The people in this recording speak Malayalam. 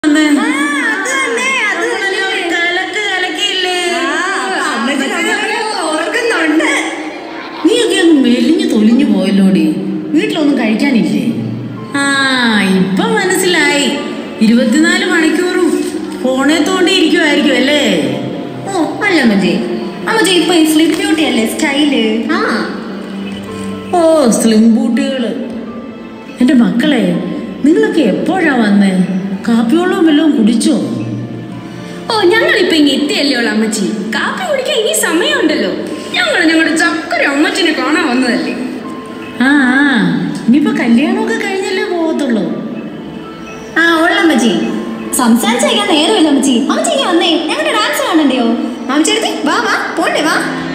വന്നേ? ആ, അത് തന്നെ, അത് തന്നെ. കലക്ക് കലക്കിയില്ലേ? അമ്മച്ചി നമ്മളെ ഓർക്കുന്നുണ്ട് നീയൊക്കെ അങ്ങ് മെലിഞ്ഞു തൊലിഞ്ഞു പോയല്ലോടി വീട്ടിലൊന്നും കഴിക്കാനില്ലേ ആ ഇപ്പൊ മനസ്സിലായി ഇരുപത്തിനാല് മണിക്കൂറും ഫോണെ തോണ്ടി ഇരിക്കുമായിരിക്കും അല്ലേ ഓ അല്ല അമ്മച്ചി അമ്മച്ചി ഇപ്പൊ ഈ സ്ലിപ്പ് ബ്യൂട്ടി അല്ലേ സ്റ്റൈല് ആ ഓ സ്ലിം ബൂട്ടികള് എന്റെ മക്കളെ നിങ്ങളൊക്കെ എപ്പോഴാ വന്നേ കാപ്പിവെള്ളവും വല്ലതും കുടിച്ചോ ഓ ഞങ്ങൾ ഇപ്പൊ ഇങ്ങ് എത്തിയല്ലേ ഉള്ളു അമ്മച്ചി കാപ്പി കുടിക്കാൻ ഇനി സമയമുണ്ടല്ലോ ഞങ്ങൾ ഞങ്ങളുടെ ചക്കര അമ്മച്ചിനെ കാണാൻ വന്നതല്ലേ ആ ആ ഇനിയിപ്പോ കല്യാണമൊക്കെ കഴിഞ്ഞല്ലേ പോകത്തുള്ളൂ ആ ഉള്ള അമ്മച്ചി സംസാരിച്ചേക്കാൻ നേരമില്ല അമ്മച്ചി അമ്മച്ചി ഇങ്ങനെ വന്നേ ഞങ്ങളുടെ ഡാൻസ് കാണണ്ടയോ അമ്മച്ചി എടുത്തി വാ വാ പോണ്ടേ വാ